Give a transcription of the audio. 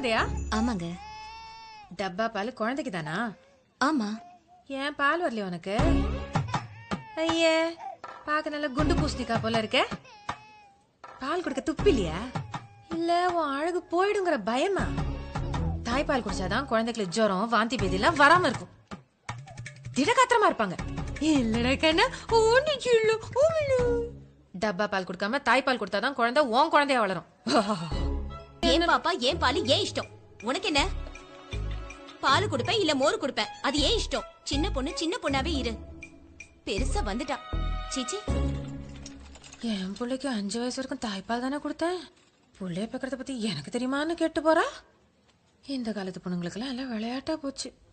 குழந்தையா ஆமாங்க டப்பா பால் குழந்தைக்கு தானா ஆமா ஏன் பால் வரலையா உனக்கு ஐயே பார்க்க நல்ல குண்டு பூசணிக்கா போல இருக்க பால் கொடுக்க துப்பில்லையா இல்ல உன் அழகு போயிடுங்கிற பயமா தாய்ப்பால் குடிச்சாதான் குழந்தைகளுக்கு ஜுரம் வாந்தி பேதிலாம் வராம இருக்கும் திடகாத்திரமா இருப்பாங்க இல்லடா கண்ணா ஒண்ணு சில்லு உமிழு. டப்பா பால் கொடுக்காம தாய்ப்பால் கொடுத்தாதான் குழந்தை உன் குழந்தையா வளரும் ஏன் பாப்பா ஏன் பால் ஏன் இஷ்டம் உனக்கு என்ன பால் கொடுப்பேன் இல்ல மோர் கொடுப்பேன் அது ஏன் இஷ்டம் சின்ன பொண்ணு சின்ன பொண்ணாவே இரு பெருசா வந்துட்டா சீச்சி என் பிள்ளைக்கு அஞ்சு வயசு வரைக்கும் தாய்ப்பால் தானே கொடுத்தேன் பிள்ளைய பார்க்கறத பத்தி எனக்கு தெரியுமான்னு கேட்டு போறா இந்த காலத்து பொண்ணுங்களுக்கெல்லாம் எல்லாம் விளையாட்டா போச்சு